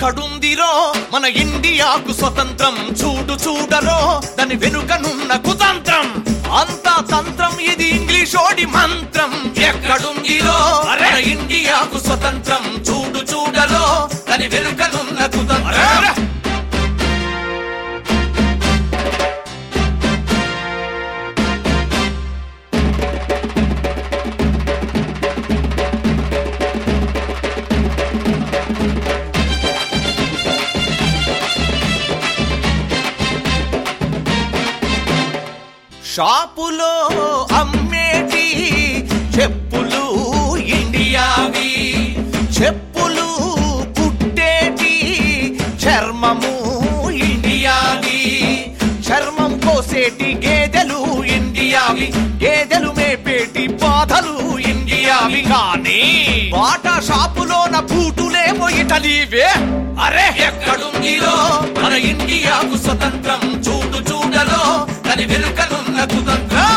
ఎక్కడుందిరో మన ఇండియాకు స్వతంత్రం చూడు చూడరో దాని వెనుకనున్న కుతంత్రం అంతా తంత్రం ఇది ఇంగ్లీషోడి మంత్రం ఎక్కడుందిరో మన ఇండియాకు స్వతంత్రం చూడు చూడరో దాని వెనుకనున్న కుతంత్రం షాపులో అమ్మేటి చెప్పులు ఇండియావి చెప్పులు కుట్టేటి చర్మము ఇండియావి చర్మం కోసేటి గేదెలు ఇండియావి గేదెలు మేపేటి బాధలు ఇండియావి కానీ బాటా షాపులోన బూటులేమో ఇటలీవే అరే ఎక్కడుందిరో మన ఇండియాకు స్వతంత్రం చూడు చూడలో దాని వెనుకనున్న కుతంత్రం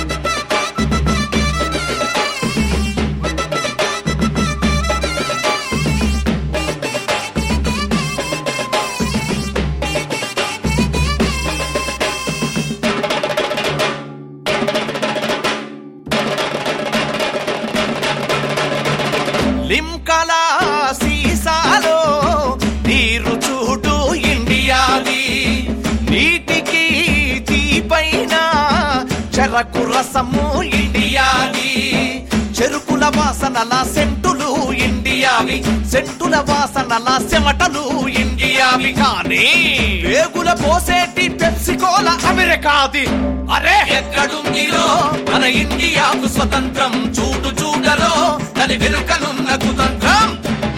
లింకల సీసాలో నీరు చూడు ఇండియాది నీటికి తీపైన చెరకు రసము ఇండియాది చెరుకుల వాసనల సెంటులు ఇండియావి సెంటుల వాసనల చెమటలు ఇండియావి కానీ వేగుల పోసేటి పెప్సికోల అమెరికాది అరే ఎక్కడుందిరో మన ఇండియాకు స్వతంత్రం చూడు చూడరో దాని వెనుకనున్న కుతంత్రం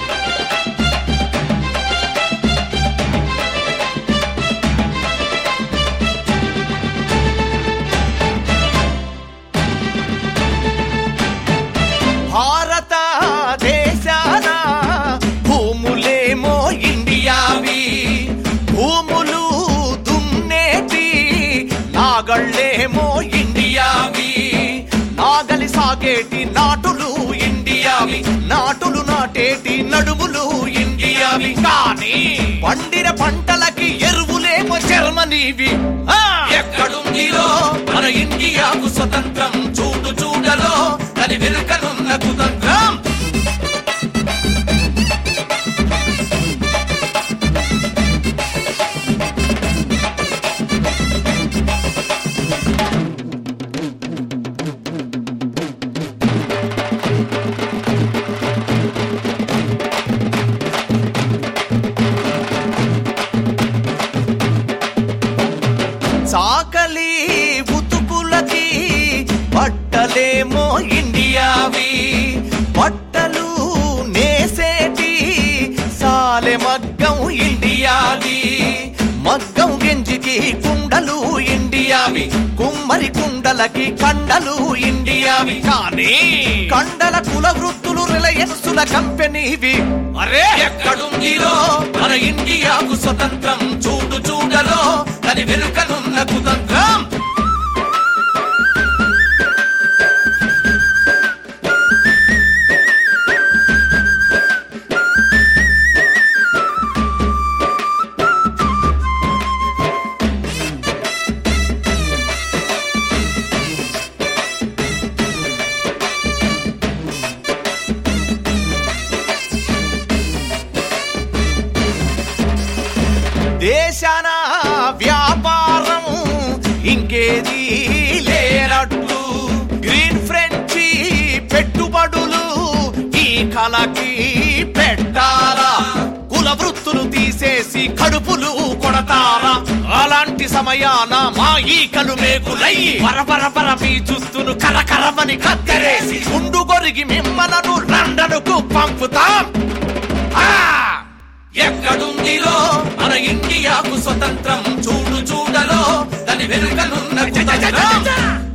భారత దేశాన భూములేమో ఇండియావి భూములు దున్నేటి నాగళ్ళేమో ఇండియావి నాగలి సాగేటి నాటులు ఇండియావి నాటులు నాటేటి నడుములు ఇండియావి కానీ పండిన పంటలకి ఎరువులేమో జర్మనీవి ఆ! ఎక్కడుందిరో మన ఇండియాకు స్వతంత్రం చూడు చూడలో దాని వెనుకనున్న కుతంత్రం చాకలి ఉతుకులకి బట్టలేమో ఇండియావి బట్టలు నేసేటి సాలె మగ్గం ఇండియాది మగ్గం గెంజికి కుండలు ఇండియావి కుమ్మరి కుండలకి కండలు ఇండియావి కానీ కండల కుల వృత్తులు రిలయన్సుల కంపెనీవి అరే ఎక్కడుందిరో మన ఇండియాకు స్వతంత్రం చూడు చూడరో దాని వెనుకనున్న కుతంత్రం దేశాన వ్యాపారం ఇంకేది లేనట్లు గ్రీన్ ఫ్రెంచి పెట్టుబడులు ఈ కళకి పెట్టాలా కుల వృత్తులు తీసేసి కడుపులు కొడతారా అలాంటి సమయాన మా ఈకలు మేకులై పరపరపర మీ చూస్తును కరకరమని కత్తెరేసి ఉండు గొరిగి మిమ్మలను లండనుకు పంపుతాం ఆ! ఎక్కడుందిరో మన ఇండియాకు స్వతంత్రం చూడు చూడలో దాని వెనుకనున్న కుతంత్రం